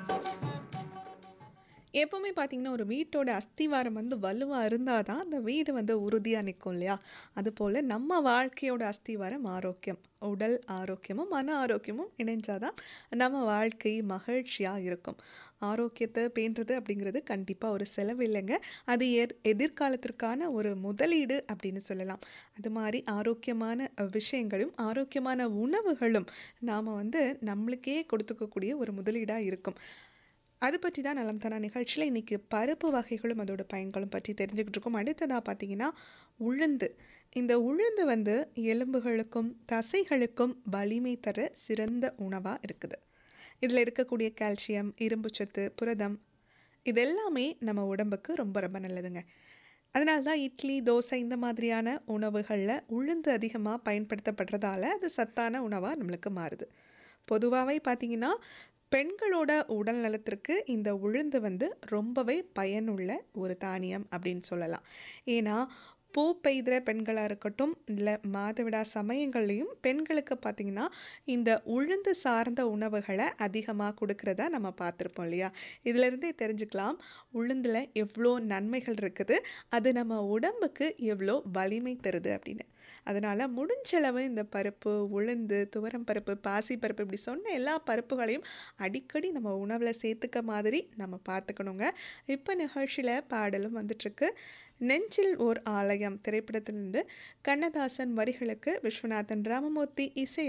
எப்பவுமே பார்த்தீங்கன்னா, ஒரு வீட்டோட அஸ்திவாரம் வந்து வலுவா இருந்தா தான், அந்த வீடு வந்து உறுதியா நிக்கும் இல்லையா? அதுபோல நம்ம வாழ்க்கையோட அஸ்திவாரம் ஆரோக்கியம். உடல் ஆரோக்கியமும், மன ஆரோக்கியமும் இணைஞ்சா தான் நம்ம வாழ்க்கை மகிழ்ச்சியா இருக்கும். ஆரோக்கியத்த பேணுறது அப்படிங்கிறது கண்டிப்பா ஒரு செலவு இல்லைங்க. அது எர் எதிர்காலத்திற்கான ஒரு முதலீடு அப்படின்னு சொல்லலாம். அது மாரி ஆரோக்கியமான அ விஷயங்களும், ஆரோக்கியமான உணவுகளும் நாம வந்து நம்மளுக்கே கொடுத்துக்கக்கூடிய ஒரு முதலீடா இருக்கும். அது பற்றி தான் நலம் தனா நிகழ்ச்சியில இன்னைக்கு பருப்பு வகைகளும், அதோட பயன்களும் பற்றி தெரிஞ்சுக்கிட்டு இருக்கோம். அடுத்ததா பார்த்தீங்கன்னா, உளுந்து. இந்த உளுந்து வந்து எலும்புகளுக்கும், தசைகளுக்கும் வலிமை தர சிறந்த உணவா இருக்குது. இதில இருக்கக்கூடிய கால்சியம், இரும்புச்சத்து, புரதம் இது எல்லாமே நம்ம உடம்புக்கு ரொம்ப ரொம்ப நல்லதுங்க. அதனால தான் இட்லி, தோசை இந்த மாதிரியான உணவுகள்ல உளுந்து அதிகமா பயன்படுத்தப்படுறதால, அது சத்தான உணவா நம்மளுக்கு மாறுது. பொதுவாவே பார்த்தீங்கன்னா, பெண்களோட உடல் நலத்திற்கு இந்த உளுந்து வந்து ரொம்பவே பயனுள்ள ஒரு தானியம் அப்படின்னு சொல்லலாம். ஏன்னா, பூ பெய்துற பெண்களா இருக்கட்டும், இல்ல மாதவிடா சமயங்கள்லயும் பெண்களுக்கு பார்த்தீங்கன்னா, இந்த உளுந்து சார்ந்த உணவுகள அதிகமா குடுக்கிறத நம்ம பார்த்துருப்போம் இல்லையா? இதிலிருந்தே தெரிஞ்சுக்கலாம், உளுந்துல எவ்ளோ நன்மைகள் இருக்குது. அது நம்ம உடம்புக்கு எவ்ளோ வலிமை தருது அப்படின்னு. அதனால முடிஞ்ச அளவு இந்த பருப்பு, உளுந்து, துவரம் பருப்பு, பாசி பருப்பு இப்படி சொன்ன எல்லா பருப்புகளையும் அடிக்கடி நம்ம உணவுல சேர்த்துக்க மாதிரி நம்ம பார்த்துக்கணுங்க. இப்ப நிகழ்ச்சியில பாடலும் வந்துட்டுருக்கு. "நெஞ்சில் ஓர் ஆலயம்" திரைப்படத்திலிருந்து கண்ணதாசன் வரிகளுக்கு விஸ்வநாதன் ராமமூர்த்தி இசை